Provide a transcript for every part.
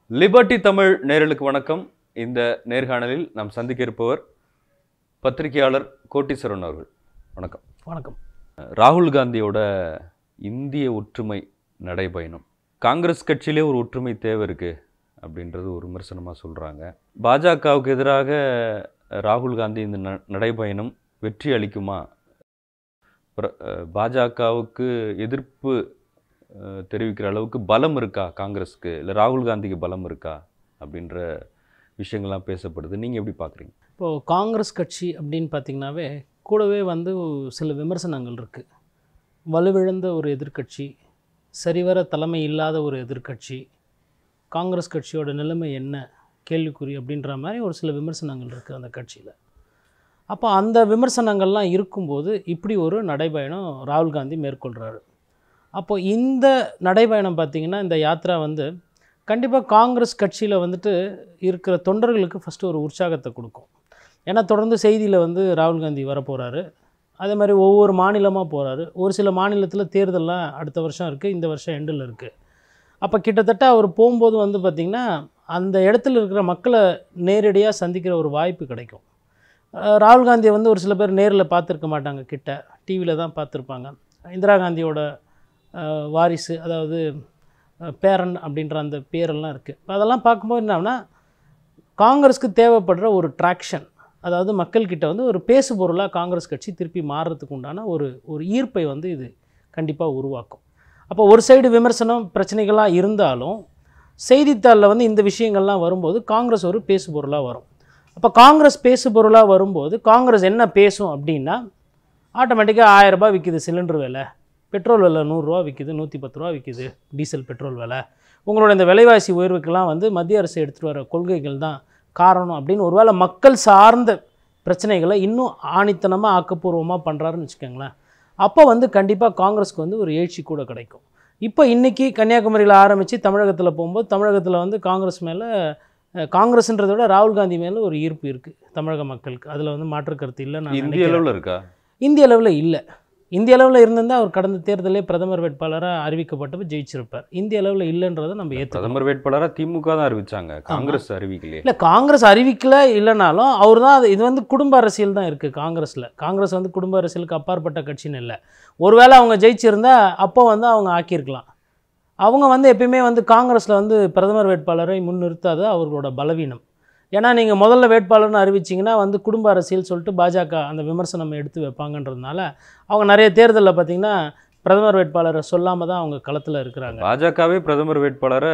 Liberty Tamil நேயர்களுக்கு வணக்கம் இந்த நேர்காணலில் நாம் சந்திக்க இருப்பவர் பத்திரிகையாளர் கோட்டீஸ்வரன் அவர்கள் வணக்கம் வணக்கம் ராகுல் காந்தியோட இந்திய ஒற்றுமை நடைபயணம் காங்கிரஸ் கட்சியிலே ஒரு ஒற்றுமை தேவை இருக்கு அப்படின்றது ஒரு விமர்சனமாக சொல்கிறாங்க பாஜகவுக்கு எதிராக ராகுல் காந்தி இந்த ந- நடைபயணம் வெற்றி அளிக்குமா பிர- அஹ், பாஜகவுக்கு எதிர்ப்பு அஹ், தெரிவிக்கிற அளவுக்கு பலம் இருக்கா காங்கிரஸுக்கு இல்லை ராகுல் காந்திக்கு பலம் இருக்கா அப்படின்ற விஷயங்கள்லாம் பேசப்படுது நீங்கள் எப்படி பார்க்குறீங்க இப்போது காங்கிரஸ் கட்சி அப்படின்னு பார்த்திங்கனாவே கூடவே வந்து சில விமர்சனங்கள் இருக்குது வலுவிழந்த ஒரு எதிர்க்கட்சி சரிவர தலைமை இல்லாத ஒரு எதிர்க்கட்சி காங்கிரஸ் கட்சியோட நிலைமை என்ன கேள்விக்குறி அப்படின்ற மாதிரி ஒரு சில விமர்சனங்கள் இருக்குது அந்த கட்சியில் அப்போ அந்த விமர்சனங்கள்லாம் இருக்கும்போது இப்படி ஒரு நடைபயணம் ராகுல் காந்தி மேற்கொள்கிறாரு அப்போ இந்த நடைபயணம் பார்த்திங்கன்னா இந்த யாத்ரா வந்து கண்டிப்பாக காங்கிரஸ் கட்சியில் வந்துட்டு இருக்கிற தொண்டர்களுக்கு ஃபஸ்ட்டு ஒரு உற்சாகத்தை கொடுக்கும் ஏன்னா தொடர்ந்து செய்தியில் வந்து ராகுல் காந்தி வரப்போகிறாரு அதே மாதிரி ஒவ்வொரு மாநிலமாக போகிறாரு ஒரு சில மாநிலத்தில் தேர்தல்லாம் அடுத்த வருஷம் இருக்குது இந்த வருஷம் எண்டில் இருக்குது அப்போ கிட்டத்தட்ட அவர் போகும்போது வந்து பார்த்திங்கன்னா அந்த இடத்துல இருக்கிற மக்களை நேரடியாக சந்திக்கிற ஒரு வாய்ப்பு கிடைக்கும் அஹ் ராகுல் காந்தியை வந்து ஒரு சில பேர் நேரில் பார்த்துருக்க மாட்டாங்க கிட்ட டிவியில் தான் பார்த்துருப்பாங்க இந்திரா காந்தியோட அஹ், வாரிசு அதாவது அஹ், பேரன் அப்படின்ற அந்த பேரெல்லாம் இருக்குது அதெல்லாம் பார்க்கும்போது என்னன்னா காங்கிரஸ்க்கு தேவைப்படுற ஒரு ட்ராக்ஷன் அதாவது மக்கள்கிட்ட வந்து ஒரு பேசு பொருளாக காங்கிரஸ் கட்சி திருப்பி மாறுறதுக்கு உண்டான ஒரு ஒரு ஈர்ப்பை வந்து இது கண்டிப்பாக உருவாக்கும் அப்போ ஒரு சைடு விமர்சனம் பிரச்சனைகள்லாம் இருந்தாலும் செய்தித்தாளில் வந்து இந்த விஷயங்கள்லாம் வரும்போது காங்கிரஸ் ஒரு பேசு பொருளாக வரும் அப்போ காங்கிரஸ் பேசு பொருளாக வரும்போது காங்கிரஸ் என்ன பேசும் அப்படின்னா ஆட்டோமேட்டிக்காக ஆயிரரூபா விற்கிது சிலிண்டர் விலை பெட்ரோல் விலை நூறுரூவா விற்கிது நூற்றி பத்து ரூபா விற்கிது டீசல் பெட்ரோல் விலை உங்களோட இந்த விலைவாசி உயர்வுக்கெல்லாம் வந்து மத்திய அரசு எடுத்துகிட்டு வர கொள்கைகள் தான் காரணம் அப்படின்னு ஒருவேளை மக்கள் சார்ந்த பிரச்சனைகளை இன்னும் ஆணித்தனமாக ஆக்கப்பூர்வமாக பண்ணுறாருன்னு வச்சுக்கோங்களேன் அப்போ வந்து கண்டிப்பாக காங்கிரஸ்க்கு வந்து ஒரு எழுச்சி கூட கிடைக்கும் இப்போ இன்றைக்கி கன்னியாகுமரியில் ஆரம்பித்து தமிழகத்தில் போகும்போது தமிழகத்தில் வந்து காங்கிரஸ் மேலே காங்கிரஸ்ன்றதை விட ராகுல் காந்தி மேலே ஒரு ஈர்ப்பு இருக்குது தமிழக மக்களுக்கு அதில் வந்து மாற்று கருத்து இல்லை நான் இந்திய நினைக்கிறேன். அளவில் இருக்கா இந்திய அளவில் இல்லை இந்திய அளவில் இருந்திருந்தால் அவர் கடந்த தேர்தலே பிரதமர் வேட்பாளராக அறிவிக்கப்பட்டப்ப ஜெயிச்சிருப்பார் இந்திய அளவில் இல்லைன்றதை நம்ம ஏற்றுக்கணும் பிரதமர் வேட்பாளராக திமுக தான் அறிவிச்சாங்க காங்கிரஸ் அறிவிக்கலையே இல்லை காங்கிரஸ் அறிவிக்கல இல்லைனாலும் அவர் தான் அது இது வந்து குடும்ப அரசியல் தான் இருக்குது காங்கிரஸில் காங்கிரஸ் வந்து குடும்ப அரசியலுக்கு அப்பாற்பட்ட கட்சின்னு இல்லை ஒருவேளை அவங்க ஜெயிச்சிருந்தா அப்போ வந்து அவங்க ஆக்கியிருக்கலாம் அவங்க வந்து எப்பயுமே வந்து காங்கிரஸில் வந்து பிரதமர் வேட்பாளரை முன்னிறுத்தாது அவர்களோட பலவீனம் ஏன்னா நீங்கள் முதல்ல வேட்பாளர்னு அறிவிச்சிங்கன்னா வந்து குடும்ப அரசியல் சொல்லிட்டு பாஜக அந்த விமர்சனம் எடுத்து வைப்பாங்கன்றதுனால அவங்க நிறைய தேர்தலில் பார்த்தீங்கன்னா பிரதமர் வேட்பாளரை சொல்லாமல் தான் அவங்க களத்தில் இருக்கிறாங்க பாஜகவே பிரதமர் வேட்பாளரை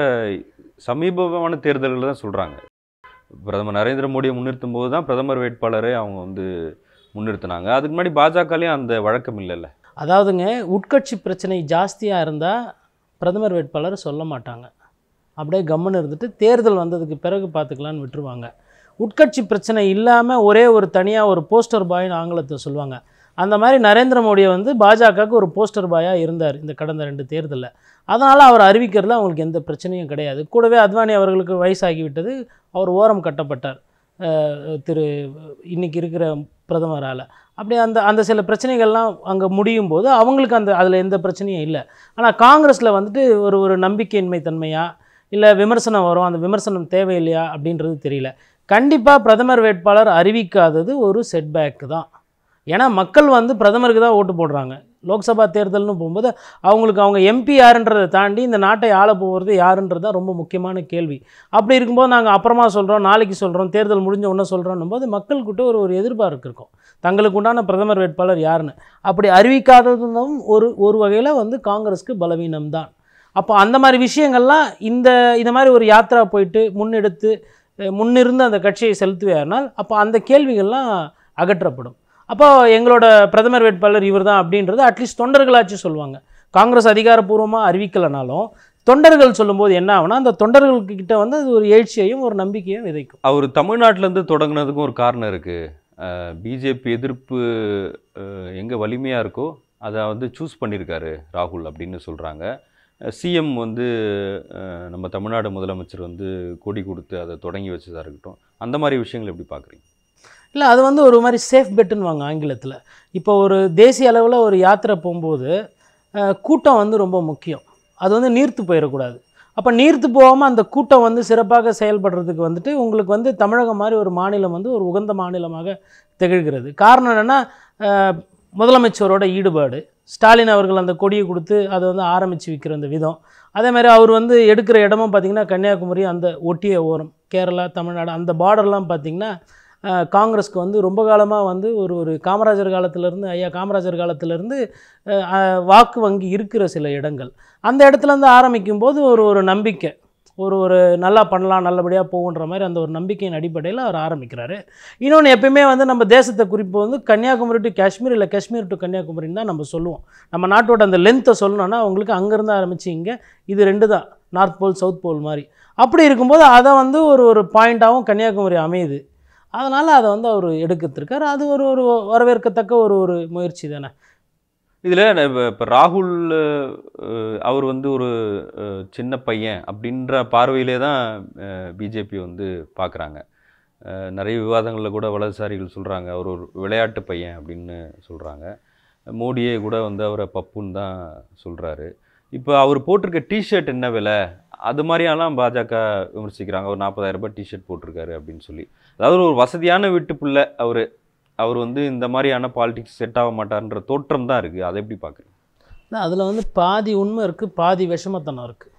சமீபமான தேர்தல்கள் தான் சொல்கிறாங்க பிரதமர் நரேந்திர மோடியை முன்னிறுத்தும் போது தான் பிரதமர் வேட்பாளரை அவங்க வந்து முன்னிறுத்தினாங்க அதுக்கு முன்னாடி பாஜகலையும் அந்த வழக்கம் இல்லைல்ல அதாவதுங்க உட்கட்சி பிரச்சனை ஜாஸ்தியாக இருந்தால் பிரதமர் வேட்பாளர் சொல்ல மாட்டாங்க அப்படியே கம்முன்னு இருந்துட்டு தேர்தல் வந்ததுக்கு பிறகு பார்த்துக்கலான்னு விட்டுருவாங்க உட்கட்சி பிரச்சனை இல்லாமல் ஒரே ஒரு தனியாக ஒரு போஸ்டர் பாய்னு ஆங்கிலத்தை சொல்லுவாங்க அந்த மாதிரி நரேந்திர மோடியை வந்து பாஜகவுக்கு ஒரு போஸ்டர் பாயாக இருந்தார் இந்த கடந்த ரெண்டு தேர்தலில் அதனால் அவர் அறிவிக்கிறதுல அவங்களுக்கு எந்த பிரச்சனையும் கிடையாது கூடவே அத்வானி அவர்களுக்கு வயசாகிவிட்டது அவர் ஓரம் கட்டப்பட்டார் அஹ், திரு இன்னைக்கு இருக்கிற பிரதமரால் அப்படி அந்த அந்த சில பிரச்சனைகள்லாம் அங்கே முடியும் போது அவங்களுக்கு அந்த அதில் எந்த பிரச்சனையும் இல்லை ஆனால் காங்கிரஸில் வந்துட்டு ஒரு ஒரு நம்பிக்கையின்மை தன்மையா இல்லை விமர்சனம் வரும் அந்த விமர்சனம் தேவையில்லையா அப்படின்றது தெரியல கண்டிப்பாக பிரதமர் வேட்பாளர் அறிவிக்காதது ஒரு செட்பேக்கு தான் ஏன்னா மக்கள் வந்து பிரதமருக்கு தான் ஓட்டு போடுறாங்க லோக்சபா தேர்தல்னு போகும்போது அவங்களுக்கு அவங்க எம்பி யாருன்றதை தாண்டி இந்த நாட்டை ஆள போகிறது யாருன்றது தான் ரொம்ப முக்கியமான கேள்வி அப்படி இருக்கும்போது நாங்கள் அப்புறமா சொல்கிறோம் நாளைக்கு சொல்கிறோம் தேர்தல் முடிஞ்ச உடனே சொல்கிறோன்னும் போது மக்கள்கிட்ட ஒரு ஒரு எதிர்பார்ப்பு இருக்கும் தங்களுக்கு உண்டான பிரதமர் வேட்பாளர் யாருன்னு அப்படி அறிவிக்காததும் ஒரு ஒரு வகையில் வந்து காங்கிரஸ்க்கு பலவீனம் தான் அப்போ அந்த மாதிரி விஷயங்கள்லாம் இந்த இந்த மாதிரி ஒரு யாத்ரா போயிட்டு முன்னெடுத்து அஹ், முன்னிருந்து அந்த கட்சியை செலுத்துவார்னால் அப்போ அந்த கேள்விகள்லாம் அகற்றப்படும் அப்போ எங்களோட பிரதமர் வேட்பாளர் இவர் தான் அப்படின்றது அட்லீஸ்ட் தொண்டர்களாச்சும் சொல்லுவாங்க காங்கிரஸ் அதிகாரப்பூர்வமாக அறிவிக்கலைனாலும் தொண்டர்கள் சொல்லும்போது என்ன ஆகும்னா அந்த தொண்டர்கள்கிட்ட வந்து அது ஒரு எழுச்சியையும் ஒரு நம்பிக்கையும் விதைக்கும் அவர் தமிழ்நாட்டிலேருந்து தொடங்குனதுக்கும் ஒரு காரணம் இருக்குது பிஜேபி எதிர்ப்பு எங்கே வலிமையாக இருக்கோ அதை வந்து சூஸ் பண்ணியிருக்காரு ராகுல் அப்படின்னு சொல்கிறாங்க சிஎம் வந்து அஹ், நம்ம தமிழ்நாடு முதலமைச்சர் வந்து கொடி கொடுத்து அதை தொடங்கி வச்சதாக இருக்கட்டும் அந்த மாதிரி விஷயங்கள் எப்படி பார்க்குறீங்க இல்லை அது வந்து ஒரு மாதிரி சேஃப் பெட்டுன்னு ஆங்கிலத்தில் இப்போ ஒரு தேசிய அளவில் ஒரு யாத்திரை போகும்போது அஹ், கூட்டம் வந்து ரொம்ப முக்கியம் அது வந்து நீர்த்து போயிடக்கூடாது அப்போ நீர்த்து போகாமல் அந்த கூட்டம் வந்து சிறப்பாக செயல்படுறதுக்கு வந்துட்டு உங்களுக்கு வந்து தமிழகம் மாதிரி ஒரு மாநிலம் வந்து ஒரு உகந்த மாநிலமாக திகழ்கிறது காரணம் என்னென்னா முதலமைச்சரோட ஈடுபாடு ஸ்டாலின் அவர்கள் அந்த கொடியை கொடுத்து அதை வந்து ஆரம்பித்து விற்கிற அந்த விதம் அதே மாதிரி அவர் வந்து எடுக்கிற இடமும் பார்த்திங்கன்னா கன்னியாகுமரி அந்த ஒட்டிய ஓரம் கேரளா தமிழ்நாடு அந்த பார்டர்லாம் பார்த்திங்கன்னா அஹ், காங்கிரஸ்க்கு வந்து ரொம்ப காலமாக வந்து ஒரு ஒரு காமராஜர் காலத்திலேருந்து ஐயா காமராஜர் காலத்திலேருந்து வாக்கு வங்கி இருக்கிற சில இடங்கள் அந்த இடத்துலேருந்து ஆரம்பிக்கும் போது ஒரு ஒரு நம்பிக்கை ஒரு ஒரு நல்லா பண்ணலாம் நல்லபடியாக போகுன்ற மாதிரி அந்த ஒரு நம்பிக்கையின் அடிப்படையில் அவர் ஆரம்பிக்கிறாரு இன்னொன்று எப்பயுமே வந்து நம்ம தேசத்தை குறிப்பு வந்து கன்னியாகுமரி டு காஷ்மீர் இல்லை காஷ்மீர் டு கன்னியாகுமரின்னு தான் நம்ம சொல்லுவோம் நம்ம நாட்டோட அந்த லென்த்தை சொல்லணும்னா உங்களுக்கு அங்கேருந்து ஆரம்பிச்சு இங்கே இது ரெண்டு தான் நார்த் போல் சவுத் போல் மாதிரி அப்படி இருக்கும்போது அதை வந்து ஒரு ஒரு பாயிண்ட்டாகவும் கன்னியாகுமரி அமையுது அதனால் அதை வந்து அவர் எடுக்கிறதுக்கார் அது ஒரு ஒரு வரவேற்கத்தக்க ஒரு ஒரு முயற்சி தானே இதில் இப்போ ராகுல் அஹ், அவர் வந்து ஒரு அஹ், சின்ன பையன் அப்படின்ற பார்வையிலே தான் பிஜேபி வந்து பார்க்குறாங்க நிறைய விவாதங்களில் கூட வலதுசாரிகள் சொல்கிறாங்க அவர் ஒரு விளையாட்டு பையன் அப்படின்னு சொல்கிறாங்க மோடியே கூட வந்து அவரை பப்புன்னு தான் சொல்கிறாரு இப்போ அவர் போட்டிருக்க டிஷர்ட் என்ன விலை அது மாதிரியெல்லாம் பாஜக விமர்சிக்கிறாங்க ஒரு நாற்பதாயிரம் ரூபாய் டிஷர்ட் போட்டிருக்காரு அப்படின்னு சொல்லி அதாவது ஒரு வசதியான வீட்டு பிள்ளை அவர் அவர் வந்து இந்த மாதிரியான பாலிடிக்ஸ் செட் ஆக மாட்டார்ன்ற தோற்றம் தான் இருக்குது அதை எப்படி பார்க்குறீங்க அதில் வந்து பாதி உண்மை இருக்குது பாதி விஷமத்தனம் இருக்குது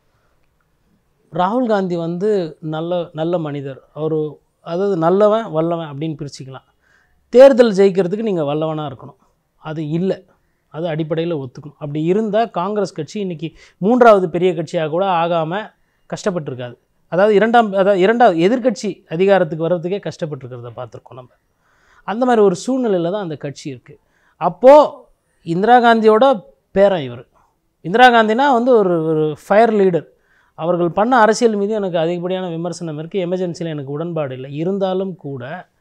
ராகுல் காந்தி வந்து நல்ல நல்ல மனிதர் அவர் அதாவது நல்லவன் வல்லவன் அப்படின்னு பிரிச்சுக்கலாம் தேர்தல் ஜெயிக்கிறதுக்கு நீங்கள் வல்லவனாக இருக்கணும் அது இல்லை அது அடிப்படையில் ஒத்துக்கணும் அப்படி இருந்தால் காங்கிரஸ் கட்சி இன்றைக்கி மூன்றாவது பெரிய கட்சியாக கூட ஆகாமல் கஷ்டப்பட்டிருக்காது அதாவது இரண்டாம் அதாவது இரண்டாவது எதிர்க்கட்சி அதிகாரத்துக்கு வர்றதுக்கே கஷ்டப்பட்டிருக்கிறத பார்த்துருக்கோம் நம்ம அந்த மாதிரி ஒரு சூழ்நிலையில் தான் அந்த கட்சி இருக்குது அப்போது இந்திரா காந்தியோட பேரன் இவர் இந்திரா காந்தினா வந்து ஒரு ஒரு ஃபயர் லீடர் அவர்கள் பண்ண அரசியல் மீது எனக்கு அதிகப்படியான விமர்சனம் இருக்குது எமர்ஜென்சியில் எனக்கு உடன்பாடு இல்லை இருந்தாலும் கூட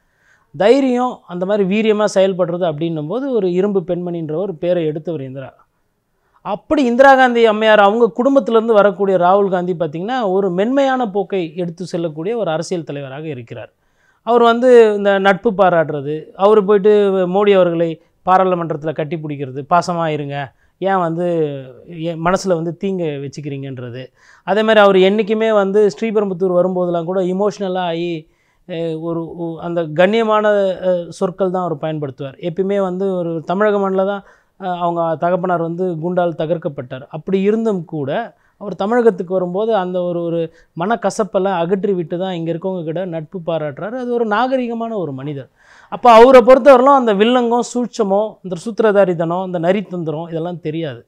தைரியம் அந்த மாதிரி வீரியமாக செயல்படுறது அப்படின்னும் போது ஒரு இரும்பு பெண்மணின்ற ஒரு பேரை எடுத்தவர் இந்திரா அப்படி இந்திரா காந்தி அம்மையார் அவங்க குடும்பத்திலேருந்து வரக்கூடிய ராகுல் காந்தி பார்த்திங்கன்னா ஒரு மென்மையான போக்கை எடுத்து செல்லக்கூடிய ஒரு அரசியல் தலைவராக இருக்கிறார் அவர் வந்து இந்த நட்பு பாராட்டுறது அவர் போயிட்டு மோடி அவர்களை பாராளுமன்றத்தில் கட்டி பிடிக்கிறது பாசமாக இருங்க ஏன் வந்து என் மனசில் வந்து தீங்க வச்சுக்கிறீங்கன்றது அதே மாதிரி அவர் என்றைக்குமே வந்து ஸ்ரீபெரும்புத்தூர் வரும்போதெல்லாம் கூட இமோஷ்னலாக ஆகி அஹ், ஒரு ஒ- அந்த கண்ணியமான அஹ், சொற்கள் தான் அவர் பயன்படுத்துவார் எப்பயுமே வந்து ஒரு தமிழக மண்ணில் தான் அஹ், அவங்க தகப்பனார் வந்து குண்டால் தகர்க்கப்பட்டார் அப்படி இருந்தும் கூட அவர் தமிழகத்துக்கு வரும்போது அந்த ஒரு ஒரு மனக்கசப்பெல்லாம் அகற்றி விட்டு தான் இங்கே இருக்கவங்க கிட்ட நட்பு பாராட்டுறாரு அது ஒரு நாகரிகமான ஒரு மனிதர் அப்போ அவரை பொறுத்தவரையிலும் அந்த வில்லங்கம் சூட்சமோ இந்த சூத்திரதாரித்தனம் இந்த நரித்தந்திரம் இதெல்லாம் தெரியாது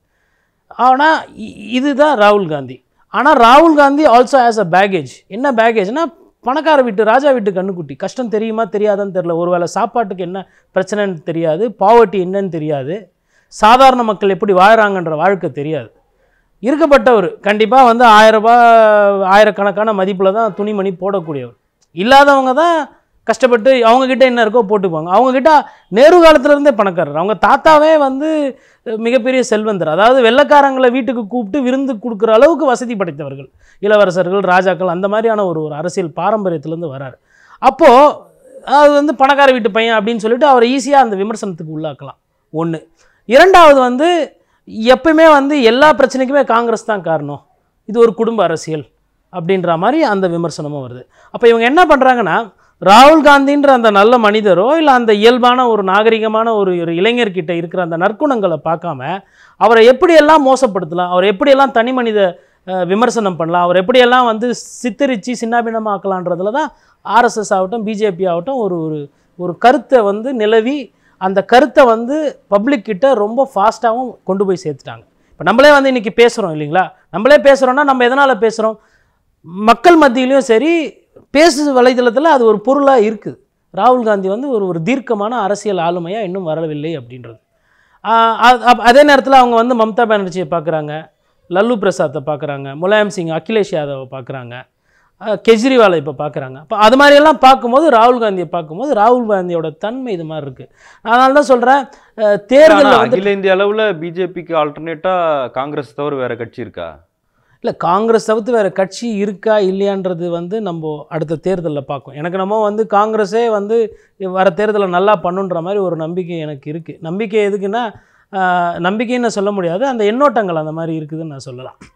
ஆனால் இதுதான் ராகுல் காந்தி ஆனால் ராகுல் Gandhi also as a package என்ன பேகேஜ்னா பணக்கார வீட்டு ராஜா வீட்டு கண்ணுக்குட்டி கஷ்டம் தெரியுமா தெரியாதான்னு தெரில ஒருவேளை சாப்பாட்டுக்கு என்ன பிரச்சனைன்னு தெரியாது பாவர்ட்டி என்னன்னு தெரியாது சாதாரண மக்கள் எப்படி வாழுறாங்கன்ற வாழ்க்கை தெரியாது இருக்கப்பட்டவர் கண்டிப்பாக வந்து ஆயிரம் ரூபாய் ஆயிரக்கணக்கான மதிப்பில் தான் துணிமணி போடக்கூடியவர் இல்லாதவங்க தான் கஷ்டப்பட்டு அவங்கக்கிட்ட என்ன இருக்கோ போட்டுப்பாங்க அவங்கக்கிட்ட நேரு காலத்துல இருந்தே பணக்காரர் அவங்க தாத்தாவே வந்து அஹ், மிகப்பெரிய செல்வந்தர் அதாவது வெள்ளைக்காரங்களை வீட்டுக்கு கூப்பிட்டு விருந்து கொடுக்குற அளவுக்கு வசதி படைத்தவர்கள் இளவரசர்கள் ராஜாக்கள் அந்த மாதிரியான ஒரு ஒரு அரசியல் பாரம்பரியத்திலேருந்து வராரு அப்போது அது வந்து பணக்கார வீட்டு பையன் அப்படின்னு சொல்லிட்டு அவரை ஈஸியாக அந்த விமர்சனத்துக்கு உள்ளாக்கலாம் ஒன்று இரண்டாவது வந்து எப்பயுமே வந்து எல்லா பிரச்சனைக்குமே காங்கிரஸ் தான் காரணம் இது ஒரு குடும்ப அரசியல் அப்படின்ற மாதிரி அந்த விமர்சனமும் வருது அப்போ இவங்க என்ன பண்ணுறாங்கன்னா ராகுல் காந்தின்ற அந்த நல்ல மனிதரோ இல்லை அந்த இயல்பான ஒரு நாகரிகமான ஒரு ஒரு இளைஞர்கிட்ட இருக்கிற அந்த நற்குணங்களை பார்க்காம அவரை எப்படியெல்லாம் மோசப்படுத்தலாம் அவரை எப்படியெல்லாம் தனி மனித அஹ், விமர்சனம் பண்ணலாம் அவர் எப்படியெல்லாம் வந்து சித்தரித்து சின்னாபின்னமாக்கலான்றதுல தான் ஆர்எஸ்எஸ் ஆகட்டும் பிஜேபி ஆகட்டும் ஒரு ஒரு ஒரு கருத்தை வந்து நிலவி அந்த கருத்தை வந்து பப்ளிக் கிட்ட ரொம்ப ஃபாஸ்ட்டாகவும் கொண்டு போய் சேர்த்துட்டாங்க இப்போ நம்மளே வந்து இன்றைக்கி பேசுகிறோம் இல்லைங்களா நம்மளே பேசுகிறோன்னா நம்ம எதனால் பேசுகிறோம் மக்கள் மத்தியிலையும் சரி பேசு வலைதளத்தில் அது ஒரு பொருளாக இருக்குது ராகுல் காந்தி வந்து ஒரு ஒரு தீர்க்கமான அரசியல் ஆளுமையாக இன்னும் வரவில்லை அப்படின்றது ஆஹ் அ- அ- அதே நேரத்தில் அவங்க வந்து மம்தா பானர்ஜியை பார்க்குறாங்க லல்லு பிரசாத்தை பார்க்குறாங்க முலாயம் சிங் அகிலேஷ் யாதவை பார்க்குறாங்க கெஜ்ரிவாலை இப்போ பார்க்குறாங்க அப்போ அது மாதிரியெல்லாம் பார்க்கும்போது ராகுல் காந்தியை பார்க்கும்போது ராகுல் காந்தியோட தன்மை இது மாதிரி இருக்குது அதனால தான் சொல்கிறேன் ஆனா, தேர்தலில் வந்து அகில இந்திய அளவுல பிஜேபிக்கு ஆல்டர்னேட்டா காங்கிரஸ் தவிர வேற கட்சி இருக்கா இல்லை காங்கிரஸ் தவிர்த்து வேறு கட்சி இருக்கா இல்லையான்றது வந்து நம்ம அடுத்த தேர்தலில் பார்க்கும் எனக்கு நம்ம வந்து காங்கிரஸே வந்து வர தேர்தலில் நல்லா பண்ணுன்ற மாதிரி ஒரு நம்பிக்கை எனக்கு இருக்குது நம்பிக்கை எதுக்குன்னா ஆஹ், நம்பிக்கைன்னு சொல்ல முடியாது அந்த எண்ணோட்டங்கள் அந்த மாதிரி இருக்குதுன்னு நான் சொல்லலாம்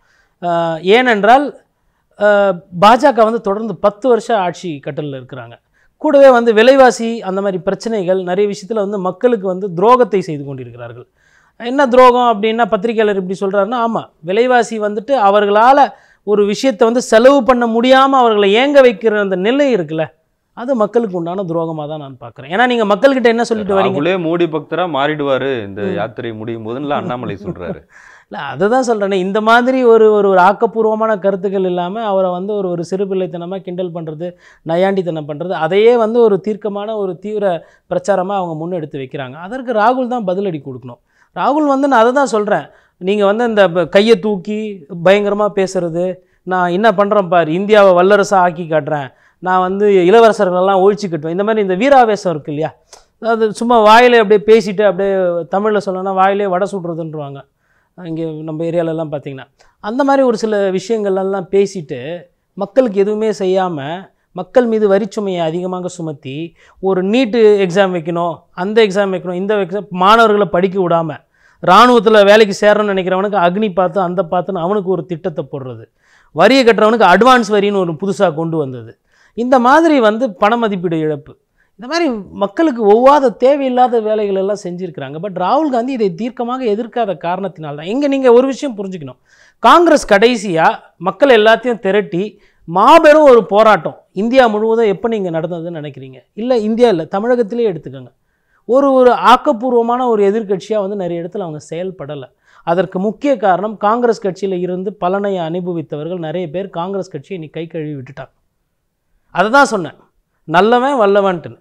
ஆஹ் ஏனென்றால் ஆஹ் பாஜக வந்து தொடர்ந்து பத்து வருஷம் ஆட்சி கட்டலில் இருக்கிறாங்க கூடவே வந்து விலைவாசி அந்த மாதிரி பிரச்சனைகள் நிறைய விஷயத்தில் வந்து மக்களுக்கு வந்து துரோகத்தை செய்து கொண்டிருக்கிறார்கள் என்ன துரோகம் அப்படின்னா பத்திரிகையாளர் இப்படி சொல்கிறாருன்னா ஆமாம் விலைவாசி வந்துட்டு அவர்களால் ஒரு விஷயத்தை வந்து செலவு பண்ண முடியாமல் அவர்களை ஏங்க வைக்கிற அந்த நிலை இருக்குல்ல அது மக்களுக்கு உண்டான துரோகமாக தான் நான் பார்க்குறேன் ஏன்னா நீங்கள் மக்கள்கிட்ட என்ன சொல்லிட்டு வரீங்க ராகுலே மோடி பக்தரா மாறிடுவாரு இந்த யாத்திரை முடியும் போதுன்னு அண்ணாமலை சொல்றாரு இல்லை அதை தான் சொல்கிறேனே இந்த மாதிரி ஒரு ஒரு ஒரு ஆக்கப்பூர்வமான கருத்துக்கள் இல்லாமல் அவரை வந்து ஒரு ஒரு சிறுபிள்ளைத்தனமாக கிண்டல் பண்ணுறது நையாண்டித்தனம் பண்ணுறது அதையே வந்து ஒரு தீர்க்கமான ஒரு தீவிர பிரச்சாரமாக அவங்க முன்னெடுத்து வைக்கிறாங்க அதற்கு ராகுல் தான் பதிலடி கொடுக்கணும் ராகுல் வந்து நான் அதை தான் சொல்கிறேன் நீங்கள் வந்து இந்த ப- கையை தூக்கி பயங்கரமாக பேசுறது நான் என்ன பண்ணுறேன் பார் இந்தியாவை வல்லரசாக ஆக்கி காட்டுறேன் நான் வந்து இளவரசர்களெல்லாம் ஒழிச்சு கட்டுவேன் இந்த மாதிரி இந்த வீராவேசம் இருக்கு இல்லையா அதாவது சும்மா வாயிலே அப்படியே பேசிட்டு அப்படியே தமிழில் சொல்லணும்னா வாயிலே வடை சுடுறதுன்றவாங்க இங்கே நம்ம ஏரியாலெல்லாம் பார்த்தீங்கன்னா அந்த மாதிரி ஒரு சில விஷயங்கள்லாம் பேசிட்டு மக்களுக்கு எதுவுமே செய்யாமல் மக்கள் மீது வரிச்சுமையை அதிகமாக சுமத்தி ஒரு நீட்டு எக்ஸாம் வைக்கணும் அந்த எக்ஸாம் வைக்கணும் இந்த எக்ஸாம் மாணவர்களை படிக்க விடாமல் இராணுவத்தில் வேலைக்கு சேரணும்னு நினைக்கிறவனுக்கு அக்னி பார்த்து அந்த பார்த்துன்னு அவனுக்கு ஒரு திட்டத்தை போடுறது வரியை கட்டுறவனுக்கு அட்வான்ஸ் வரின்னு ஒரு புதுசாக கொண்டு வந்தது இந்த மாதிரி வந்து பண மதிப்பீடு இழப்பு இந்த மாதிரி மக்களுக்கு ஒவ்வாத தேவையில்லாத வேலைகள் எல்லாம் செஞ்சுருக்கிறாங்க பட் ராகுல் காந்தி இதை தீர்க்கமாக எதிர்க்காத காரணத்தினால தான் இங்கே நீங்கள் ஒரு விஷயம் புரிஞ்சுக்கணும் காங்கிரஸ் கடைசியாக மக்கள் எல்லாத்தையும் திரட்டி மாபெரும் ஒரு போராட்டம் இந்தியா முழுவதும் எப்போ நீங்கள் நடந்ததுன்னு நினைக்கிறீங்க இல்லை இந்தியா இல்லை தமிழகத்திலே எடுத்துக்கோங்க ஒரு ஒரு ஆக்கப்பூர்வமான ஒரு எதிர்க்கட்சியாக வந்து நிறைய இடத்துல அவங்க செயல்படலை அதற்கு முக்கிய காரணம் காங்கிரஸ் கட்சியில் இருந்து பலனை அனுபவித்தவர்கள் நிறைய பேர் காங்கிரஸ் கட்சியை இன்னைக்கு கை கழுவி விட்டுட்டாங்க அதை தான் சொன்னேன் நல்லவன் வல்லவன்ட்டுன்னு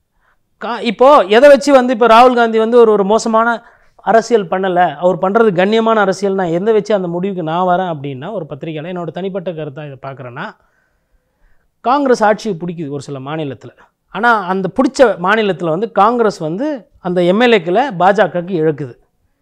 கா இப்போது எதை வச்சு வந்து இப்போ ராகுல் காந்தி வந்து ஒரு ஒரு மோசமான அரசியல் பண்ணலை அவர் பண்ணுறது கண்ணியமான அரசியல் நான் எதை வச்சு அந்த முடிவுக்கு நான் வரேன் அப்படின்னா ஒரு பத்திரிகையில் என்னோட தனிப்பட்ட கருத்தாக இதை பார்க்குறேன்னா காங்கிரஸ் ஆட்சியை பிடிக்குது ஒரு சில மாநிலத்தில் ஆனால் அந்த பிடிச்ச மாநிலத்தில் வந்து காங்கிரஸ் வந்து அந்த எம்எல்ஏக்களை பாஜகவுக்கு இழக்குது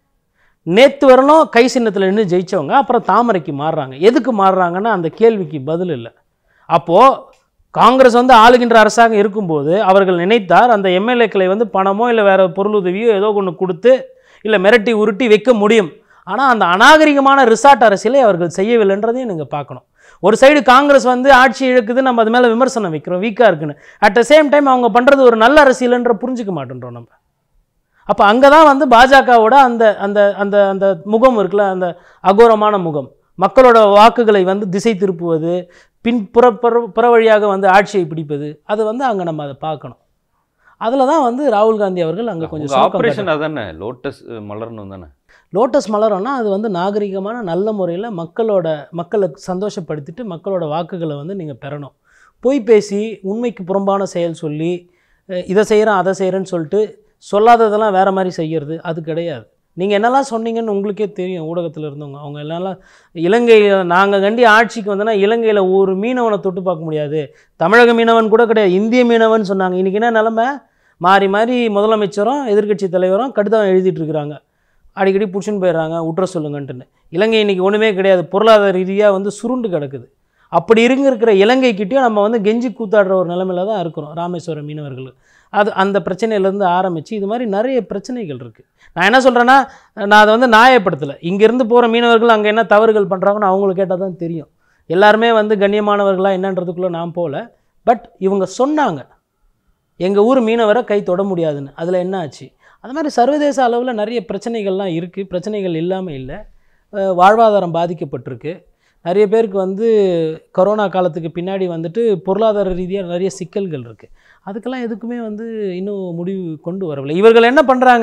நேற்று வரலும் கை சின்னத்தில் நின்று ஜெயிச்சவங்க அப்புறம் தாமரைக்கு மாறுறாங்க எதுக்கு மாறுறாங்கன்னா அந்த கேள்விக்கு பதில் இல்லை அப்போது காங்கிரஸ் வந்து ஆளுகின்ற அரசாங்கம் இருக்கும்போது அவர்கள் நினைத்தார் அந்த எம்எல்ஏக்களை வந்து பணமோ இல்லை வேறு பொருளுதவியோ ஏதோ ஒன்று கொடுத்து இல்லை மிரட்டி உருட்டி வைக்க முடியும் ஆனால் அந்த அநாகரிகமான ரிசார்ட் அரசியலை அவர்கள் செய்யவில்லைன்றதையும் நீங்கள் பார்க்கணும் ஒரு சைடு காங்கிரஸ் வந்து ஆட்சி இழுக்குது நம்ம அது மேலே விமர்சனம் வைக்கிறோம் வீக்காக இருக்குன்னு அட் த சேம் டைம் அவங்க பண்ணுறது ஒரு நல்ல அரசியல்ன்ற புரிஞ்சுக்க மாட்டேன்றோம் நம்ம அப்போ அங்கே தான் வந்து பாஜகவோட அந்த அந்த அந்த அந்த முகம் இருக்குல்ல அந்த அகோரமான முகம் மக்களோட வாக்குகளை வந்து திசை திருப்புவது பின் புற புற புற வழியாக வந்து ஆட்சியை பிடிப்பது அது வந்து அங்கே நம்ம அதை பார்க்கணும் அதில் தான் வந்து ராகுல் காந்தி அவர்கள் அங்கே கொஞ்சம் சுணக்கம் ஆபரேஷன் அதானே லோட்டஸ் மலரணும் தானே லோட்டஸ் மலரம்னா அது வந்து நாகரிகமான நல்ல முறையில் மக்களோட மக்களை சந்தோஷப்படுத்திட்டு மக்களோட வாக்குகளை வந்து நீங்கள் பெறணும் பொய் பேசி உண்மைக்கு புறம்பான செயல் சொல்லி அஹ், இதை செய்கிறேன் அதை செய்கிறேன்னு சொல்லிட்டு சொல்லாததெல்லாம் வேறு மாதிரி செய்கிறது அது கிடையாது நீங்கள் என்னெல்லாம் சொன்னீங்கன்னு உங்களுக்கே தெரியும் ஊடகத்தில் இருந்தவங்க அவங்க என்னெல்லாம் இலங்கையில் நாங்கள் கண்டி ஆட்சிக்கு வந்தோன்னா இலங்கையில் ஒரு மீனவனை தொட்டு பார்க்க முடியாது தமிழக மீனவன் கூட கிடையாது இந்திய மீனவன் சொன்னாங்க இன்றைக்கி என்ன நிலமை மாறி மாறி முதலமைச்சரும் எதிர்க்கட்சி தலைவரும் கடிதம் எழுதிட்டு இருக்கிறாங்க அடிக்கடி புடிச்சுன்னு போயிடுறாங்க விட்டுற சொல்லுங்கன்ட்டுன்னு இலங்கை இன்றைக்கி ஒன்றுமே கிடையாது பொருளாதார ரீதியாக வந்து சுருண்டு கிடக்குது அப்படி இருங்க இருக்கிற இலங்கைக்கிட்டேயும் நம்ம வந்து கெஞ்சி கூத்தாடுற ஒரு நிலமையில தான் இருக்கிறோம் ராமேஸ்வரம் மீனவர்கள் அது அந்த பிரச்சனையிலேருந்து ஆரம்பித்து இது மாதிரி நிறைய பிரச்சனைகள் இருக்குது நான் என்ன சொல்கிறேன்னா நான் அதை வந்து நியாயப்படுத்தலை இங்கேருந்து போகிற மீனவர்கள் அங்கே என்ன தவறுகள் பண்ணுறாங்கன்னு அவங்களுக்கு கேட்டால் தான் தெரியும் எல்லாருமே வந்து கண்ணியமானவர்களா என்னன்றதுக்குள்ளே நான் போகல பட் இவங்க சொன்னாங்க எங்கள் ஊர் மீனவரை கை தொட முடியாதுன்னு அதில் என்ன ஆச்சு அது மாதிரி சர்வதேச அளவில் நிறைய பிரச்சனைகள்லாம் இருக்குது பிரச்சனைகள் இல்லாமல் இல்லை அஹ் வாழ்வாதாரம் பாதிக்கப்பட்டிருக்கு நிறைய பேருக்கு வந்து கொரோனா காலத்துக்கு பின்னாடி வந்துட்டு பொருளாதார ரீதியாக நிறைய சிக்கல்கள் இருக்குது அதுக்கெல்லாம் எதுக்குமே வந்து இன்னும் முடிவு கொண்டு வரவில்லை இவர்கள் என்ன பண்ணுறாங்க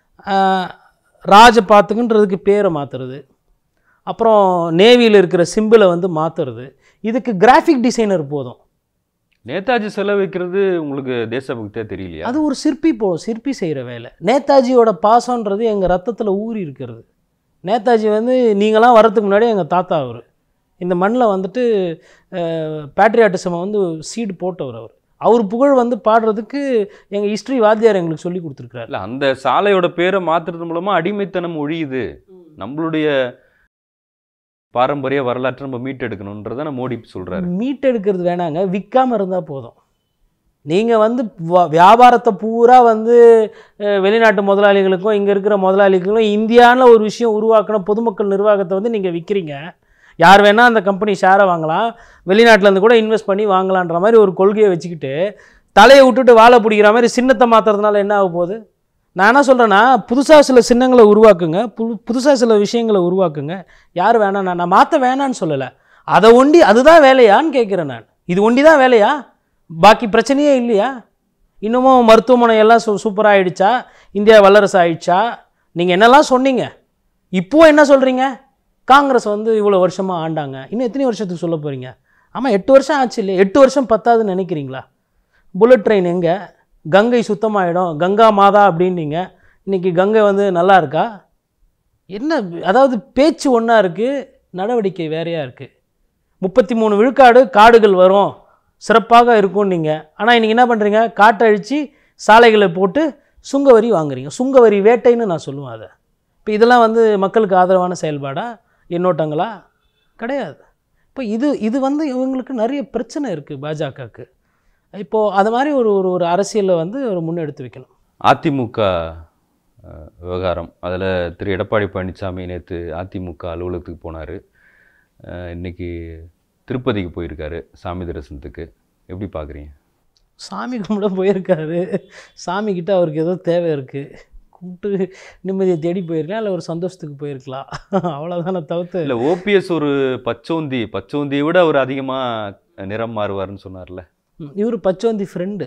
ராஜபாத்துக்குன்றதுக்கு பேரை மாற்றுறது அப்புறம் நேவியில் இருக்கிற சிம்பிளை வந்து மாற்றுறது இதுக்கு கிராஃபிக் டிசைனர் போதும் நேதாஜி செலவு வைக்கிறது உங்களுக்கு தேசபக்தியா தெரியலையா அது ஒரு சிற்பி போ சிற்பி செய்கிற வேலை நேதாஜியோட பாசம்ன்றது எங்கள் ரத்தத்தில் ஊறி இருக்கிறது நேதாஜி வந்து நீங்களாம் வரதுக்கு முன்னாடி எங்கள் தாத்தா அவர் இந்த மண்ணில் வந்துட்டு பேட்ரியாட்டிசமை வந்து சீடு போட்டவர் அவர் அவர் புகழ் வந்து பாடுறதுக்கு எங்கள் ஹிஸ்ட்ரி வாத்தியார் எங்களுக்கு சொல்லி கொடுத்துருக்காரு இல்ல அந்த சாலையோட பேரை மாத்துறது மூலமா அடிமைத்தனம் ஒழியுது நம்மளுடைய பாரம்பரிய வரலாற்றை நம்ம மீட்டெடுக்கணுன்றதை மோடி சொல்றாரு மீட்டெடுக்கிறது வேணாங்க விற்காமல் இருந்தால் போதும் நீங்கள் வந்து வ- வியாபாரத்தை பூரா வந்து அஹ், வெளிநாட்டு முதலாளிகளுக்கும் இங்கே இருக்கிற முதலாளிகளுக்கும் இந்தியாவில் ஒரு விஷயம் உருவாக்கின பொதுமக்கள் நிர்வாகத்தை வந்து நீங்கள் விற்கிறீங்க யார் வேணால் அந்த கம்பெனி ஷேரை வாங்கலாம் வெளிநாட்டிலேருந்து கூட இன்வெஸ்ட் பண்ணி வாங்கலான்ற மாதிரி ஒரு கொள்கையை வச்சுக்கிட்டு தலையை விட்டுட்டு வாழை பிடிக்கிற மாதிரி சின்னத்தை மாற்றுறதுனால என்ன ஆக போகுது நான் என்ன சொல்கிறேன்னா புதுசாக சில சின்னங்களை உருவாக்குங்க புது புதுசாக சில விஷயங்களை உருவாக்குங்க யார் வேணாம் நான் நான் மாற்ற வேணான்னு சொல்லலை அதை ஒண்டி அதுதான் வேலையான்னு கேட்குறேன் நான் இது ஒண்டி தான் வேலையா பாக்கி பிரச்சனையே இல்லையா இன்னமும் மருத்துவமனை எல்லாம் சூ சூப்பராக ஆயிடுச்சா இந்தியா வல்லரசு ஆயிடுச்சா நீங்கள் என்னெல்லாம் சொன்னீங்க இப்போ என்ன சொல்கிறீங்க காங்கிரஸ் வந்து இவ்வளோ வருஷமாக ஆண்டாங்க இன்னும் எத்தனை வருஷத்துக்கு சொல்ல போகிறீங்க ஆமாம் எட்டு வருஷம் ஆச்சு இல்லையா எட்டு வருஷம் பத்தாதுன்னு நினைக்கிறீங்களா புல்லட் ட்ரெயின் எங்கே கங்கை சுத்தமாயிடும் கங்கா மாதா அப்படின்னீங்க இன்றைக்கி கங்கை வந்து நல்லா இருக்கா என்ன அதாவது பேச்சு ஒன்றா இருக்குது நடவடிக்கை வேறையாக இருக்குது முப்பத்தி மூணு விழுக்காடு காடுகள் வரும் சிறப்பாக இருக்கும் நீங்கள் ஆனால் இன்றைக்கி என்ன பண்ணுறீங்க காட்டை அழித்து சாலைகளை போட்டு சுங்கவரி வாங்குறீங்க சுங்கவரி வேட்டைன்னு நான் சொல்லுவேன் அதை இப்போ இதெல்லாம் வந்து மக்களுக்கு ஆதரவான செயல்பாடா எண்ணோட்டங்களா கிடையாது இப்போ இது இது வந்து இவங்களுக்கு நிறைய பிரச்சனை இருக்குது பாஜகவுக்கு இப்போது அது மாதிரி ஒரு ஒரு ஒரு அரசியலை வந்து ஒரு முன்னெடுத்து வைக்கணும் அதிமுக அஹ், விவகாரம் அதில் திரு எடப்பாடி பழனிசாமி நேற்று அதிமுக அலுவலகத்துக்கு போனார் இன்னைக்கு திருப்பதிக்கு போயிருக்காரு சாமி தரிசனத்துக்கு எப்படி பார்க்குறீங்க சாமி கும்பிட போயிருக்காரு சாமி கிட்ட அவருக்கு ஏதோ தேவை இருக்குது கும்பிட்டு நிம்மதியை தேடி போயிருக்கலாம் இல்லை ஒரு சந்தோஷத்துக்கு போயிருக்கலாம் அவ்வளோதானே தவிர்த்து இல்லை ஓபிஎஸ் ஒரு பச்சோந்தி பச்சோந்தியை விட அவர் அதிகமாக நிறம் மாறுவார்னு சொன்னார்ல இவர் பச்சோந்தி ஃப்ரெண்டு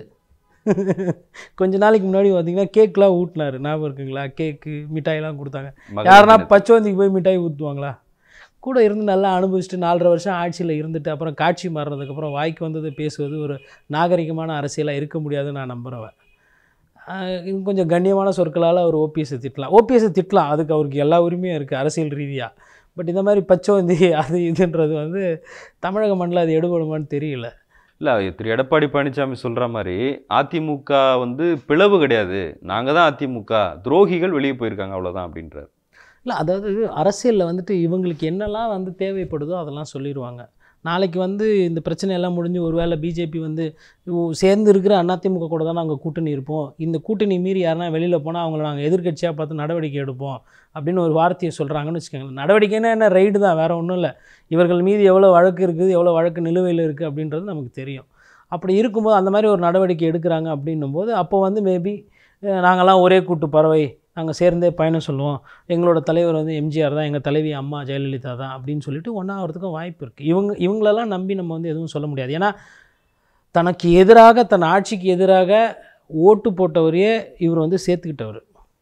கொஞ்ச நாளைக்கு முன்னாடி பார்த்தீங்கன்னா கேக்லாம் ஊட்டினாரு ஞாபகம் இருக்குங்களா கேக்கு மிட்டாயெல்லாம் கொடுத்தாங்க மகளிர் யாருன்னா தினத்து- பச்சோந்திக்கு போய் மிட்டாய் ஊற்றுவாங்களா கூட இருந்து நல்லா அனுபவிச்சுட்டு நாலரை வருஷம் ஆட்சியில் இருந்துட்டு அப்புறம் காட்சி மாறினதுக்கப்புறம் வாய்க்கு வந்தது பேசுவது ஒரு நாகரிகமான அரசியலாக இருக்க முடியாதுன்னு நான் நம்புகிறவன் இன்னும் கொஞ்சம் கண்ணியமான சொற்களால் அவர் ஓபிஎஸ்ஸை திட்டலாம் ஓபிஎஸ்ஸை திட்டலாம் அதுக்கு அவருக்கு எல்லா உரிமையும் இருக்குது அரசியல் ரீதியாக பட் இந்த மாதிரி பச்சோந்தி அது இதுன்றது வந்து தமிழக மண்ணில் அது எடுபடுமான்னு தெரியல இல்லை திரு எடப்பாடி பழனிசாமி சொல்கிற மாதிரி அதிமுக வந்து பிளவு கிடையாது நாங்கள் தான் அதிமுக துரோகிகள் வெளியே போயிருக்காங்க அவ்வளோதான் அப்படின்றார் இல்லை அதாவது அரசியலில் வந்துட்டு இவங்களுக்கு என்னெல்லாம் வந்து தேவைப்படுதோ அதெல்லாம் சொல்லிடுவாங்க நாளைக்கு வந்து இந்த பிரச்சனை எல்லாம் முடிஞ்சு ஒருவேளை பிஜேபி வந்து ஓ, சேர்ந்து இருக்கிற அதிமுக கூட தான் நாங்கள் கூட்டணி இருப்போம் இந்த கூட்டணி மீறி யாருன்னா வெளியில் போனால் அவங்கள நாங்கள் எதிர்க்கட்சியாக பார்த்து நடவடிக்கை எடுப்போம் அப்படின்னு ஒரு வார்த்தையை சொல்கிறாங்கன்னு வச்சுக்கோங்களேன் நடவடிக்கைன்னா என்ன ரைடு தான் வேறு ஒன்றும் இல்லை இவர்கள் மீது எவ்வளோ வழக்கு இருக்குது எவ்வளோ வழக்கு நிலுவையில் இருக்குது அப்படின்றது நமக்கு தெரியும் அப்படி இருக்கும்போது அந்த மாதிரி ஒரு நடவடிக்கை எடுக்கிறாங்க அப்படின்னும் போது அப்போ வந்து மேபி நாங்கள்லாம் ஒரே கூட்டு பறவை நாங்கள் சேர்ந்தே பயணம் சொல்லுவோம் எங்களோட தலைவர் வந்து எம்ஜிஆர் தான் எங்கள் தலைவி அம்மா ஜெயலலிதா தான் அப்படின்னு சொல்லிட்டு ஒன்றாகிறதுக்கும் வாய்ப்பு இருக்குது இவங்க இவங்களெல்லாம் நம்பி நம்ம வந்து எதுவும் சொல்ல முடியாது ஏன்னா தனக்கு எதிராக தன் ஆட்சிக்கு எதிராக ஓட்டு போட்டவரையே இவர் வந்து சேர்த்துக்கிட்டவர்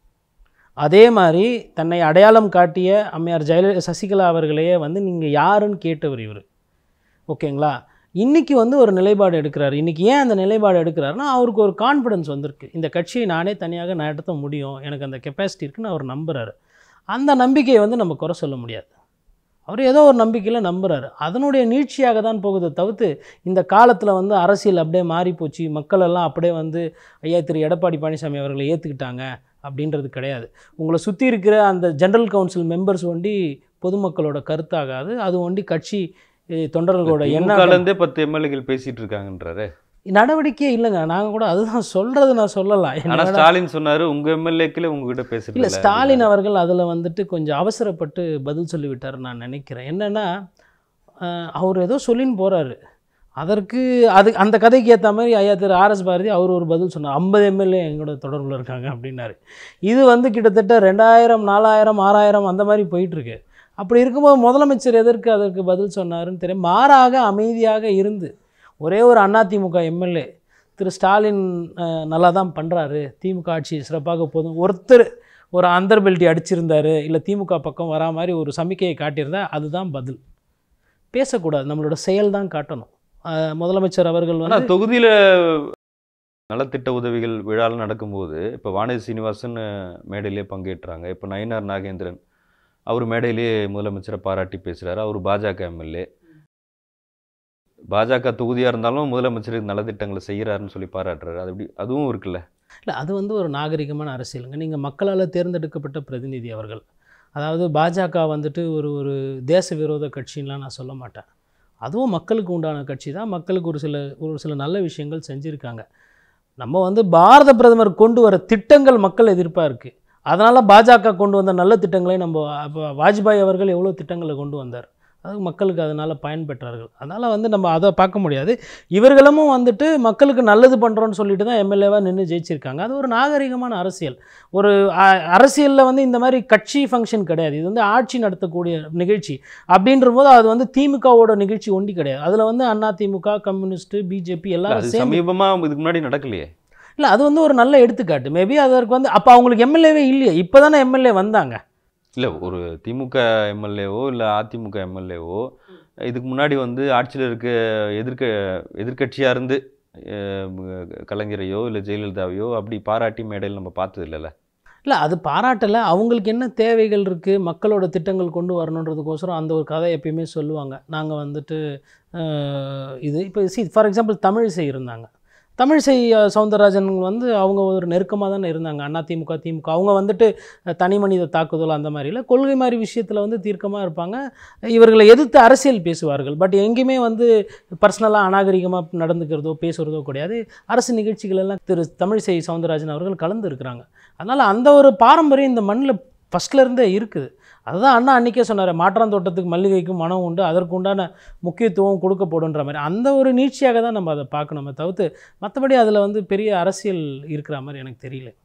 அதே மாதிரி தன்னை அடையாளம் காட்டிய அம்மையார் ஜெயலலிதா சசிகலா அவர்களையே வந்து நீங்கள் யாருன்னு கேட்டவர் இவர் ஓகேங்களா இன்றைக்கி வந்து ஒரு நிலைப்பாடு எடுக்கிறாரு இன்றைக்கி ஏன் அந்த நிலைப்பாடு எடுக்கிறாருன்னா அவருக்கு ஒரு கான்ஃபிடன்ஸ் வந்திருக்கு இந்த கட்சியை நானே தனியாக நடத்த முடியும் எனக்கு அந்த கெப்பாசிட்டி இருக்குன்னு அவர் நம்புறாரு அந்த நம்பிக்கையை வந்து நம்ம குறை சொல்ல முடியாது அவர் ஏதோ ஒரு நம்பிக்கையில் நம்புறாரு அதனுடைய நீட்சியாக தான் போகுது தவிர்த்து இந்த காலத்தில் வந்து அரசியல் அப்படியே மாறி போச்சு மக்கள் எல்லாம் அப்படியே வந்து ஐயா திரு எடப்பாடி பழனிசாமி அவர்களை ஏற்றுக்கிட்டாங்க அப்படின்றது கிடையாது உங்களை சுற்றி இருக்கிற அந்த ஜெனரல் கவுன்சில் மெம்பர்ஸ் ஒண்டி பொதுமக்களோட கருத்தாகாது அது ஒண்டி கட்சி அஹ், தொண்டர்களோட எண்ணம் திமுகலேருந்தே பத்து எம்எல்ஏகள் பேசிட்டு இருக்காங்கன்றாரு நடவடிக்கையே இல்லைங்க நாங்கள் கூட அதுதான் சொல்கிறது நான் சொல்லலாம் ஆனா என்னோட- ஸ்டாலின் சொன்னாரு உங்க எம்எல்ஏக்களே உங்ககிட்ட பேசுறது இல்லை இல்ல ஸ்டாலின் அவர்கள் அதில் வந்துட்டு கொஞ்சம் அவசரப்பட்டு பதில் சொல்லிவிட்டார் நான் நினைக்கிறேன் என்னென்னா அவர் ஏதோ சொல்லின்னு போகிறாரு அதற்கு அது அந்த கதைக்கு ஏற்ற மாதிரி ஐயா திரு ஆர்எஸ் பாரதி அவர் ஒரு பதில் சொன்னார் ஐம்பது எம்எல்ஏ எங்களோட தொடர்பில் இருக்காங்க அப்படின்னாரு இது வந்து கிட்டத்தட்ட ரெண்டாயிரம் நாலாயிரம் ஆறாயிரம் அந்த மாதிரி போயிட்டுருக்கு அப்படி இருக்கும்போது முதலமைச்சர் எதற்கு அதற்கு பதில் சொன்னாருன்னு தெரியும் மாறாக அமைதியாக இருந்து ஒரே ஒரு அதிமுக எம்எல்ஏ திரு ஸ்டாலின் அஹ், நல்லா தான் பண்ணுறாரு திமுக ஆட்சி சிறப்பாக போதும் ஒருத்தர் ஒரு அந்தர் பெல்ட்டி அடிச்சிருந்தாரு இல்லை திமுக பக்கம் வரா மாதிரி ஒரு சமிக்கையை காட்டியிருந்தா அதுதான் பதில் பேசக்கூடாது நம்மளோட செயல் தான் காட்டணும் அஹ், முதலமைச்சர் அவர்கள் ஆனா வந்து தொகுதியில நலத்திட்ட உதவிகள் விழாலாம் நடக்கும்போது இப்போ வானதி சீனிவாசன் மேடையிலே பங்கேற்றாங்க இப்போ நயினார் நாகேந்திரன் அவர் மேடையிலேயே முதலமைச்சரை பாராட்டி பேசுறாரு அவர் பாஜக எம்எல்ஏ பாஜக தொகுதியா இருந்தாலும் முதலமைச்சர் நலத்திட்டங்களை செய்யறாருன்னு சொல்லி பாராட்டுறாரு அது எப்படி அதுவும் இருக்குல்ல இல்லை அது வந்து ஒரு நாகரிகமான அரசியலுங்க நீங்கள் மக்களால் தேர்ந்தெடுக்கப்பட்ட பிரதிநிதி அவர்கள் அதாவது பாஜக வந்துட்டு ஒரு ஒரு தேச விரோத கட்சின்லாம் நான் சொல்ல மாட்டேன் அதுவும் மக்களுக்கு உண்டான கட்சி தான் மக்களுக்கு ஒரு சில ஒரு சில நல்ல விஷயங்கள் செஞ்சுருக்காங்க நம்ம வந்து பாரத பிரதமர் கொண்டு வர திட்டங்கள் மக்கள் எதிர்ப்பாக இருக்குது அதனால் பாஜக கொண்டு வந்த நல்ல திட்டங்களை நம்ம அப்போ வாஜ்பாய் அவர்கள் எவ்வளோ திட்டங்களை கொண்டு வந்தார் அது மக்களுக்கு அதனால் பயன்பெற்றார்கள் அதனால் வந்து நம்ம அதை பார்க்க முடியாது இவர்களும் வந்துட்டு மக்களுக்கு நல்லது பண்ணுறோன்னு சொல்லிட்டு தான் எம்எல்ஏவாக நின்று ஜெயிச்சிருக்காங்க அது ஒரு நாகரிகமான அரசியல் ஒரு அரசியலில் வந்து இந்த மாதிரி கட்சி ஃபங்க்ஷன் கிடையாது இது வந்து ஆட்சி நடத்தக்கூடிய நிகழ்ச்சி அப்படின்ற போது அது வந்து திமுகவோட நிகழ்ச்சி ஒண்டி கிடையாது அதில் வந்து அண்ணா திமுக கம்யூனிஸ்ட் பிஜேபி இல்ல, எல்லாரும் அது சேர்ந்து சமீபமா இதுக்கு முன்னாடி நடக்கலையே இல்லை அது வந்து ஒரு நல்ல எடுத்துக்காட்டு மேபி அதற்கு வந்து அப்போ அவங்களுக்கு எம்எல்ஏவே இல்லையே இப்போ தானே எம்எல்ஏ வந்தாங்க இல்ல ஒரு திமுக எம்எல்ஏவோ இல்ல அதிமுக எம்எல்ஏவோ இதுக்கு முன்னாடி வந்து ஆட்சியில் இருக்க எதிர்க்க எதிர்க்கட்சியா இருந்து அஹ், கலைஞரையோ இல்ல ஜெயலலிதாவையோ அப்படி பாராட்டி மேடையில் நம்ம பார்த்தது இல்லைல்ல இல்லை அது பாராட்டலை அவங்களுக்கு என்ன தேவைகள் இருக்குது மக்களோட திட்டங்கள் கொண்டு வரணுன்றதுக்கோசரம் அந்த ஒரு கதை எப்பயுமே சொல்லுவாங்க நாங்கள் வந்துட்டு அஹ், இது இப்போ சி ஃபார் எக்ஸாம்பிள் தமிழிசை இருந்தாங்க தமிழிசை அஹ், சவுந்தரராஜன் வந்து அவங்க ஒரு நெருக்கமாக தானே இருந்தாங்க அண்ணா திமுக திமுக அவங்க வந்துட்டு அஹ், தனி மனித தாக்குதல் அந்த மாதிரி இல்லை கொள்கை மாதிரி விஷயத்தில் வந்து தீர்க்கமாக இருப்பாங்க இவர்களை எதிர்த்து அரசியல் பேசுவார்கள் பட் எங்கேயுமே வந்து பர்சனலாக அநாகரிகமாக நடந்துக்கிறதோ பேசுகிறதோ கிடையாது அரசு நிகழ்ச்சிகள் எல்லாம் திரு தமிழிசை சவுந்தரராஜன் அவர்கள் கலந்து இருக்கிறாங்க அதனால் அந்த ஒரு பாரம்பரியம் இந்த மண்ணில் ஃபஸ்ட்ல இருந்தே இருக்குது அதுதான் அண்ணா அன்றைக்கே சொன்னார் மாற்றாந்தோட்டத்துக்கு மல்லிகைக்கும் மனம் உண்டு அதற்கு உண்டான முக்கியத்துவம் கொடுக்கப்படுன்ற மாதிரி அந்த ஒரு நீட்சியாக தான் நம்ம அதை பார்க்கணுமே தவிர்த்து மற்றபடி அதில் வந்து பெரிய அரசியல் இருக்கிற மாதிரி எனக்கு தெரியல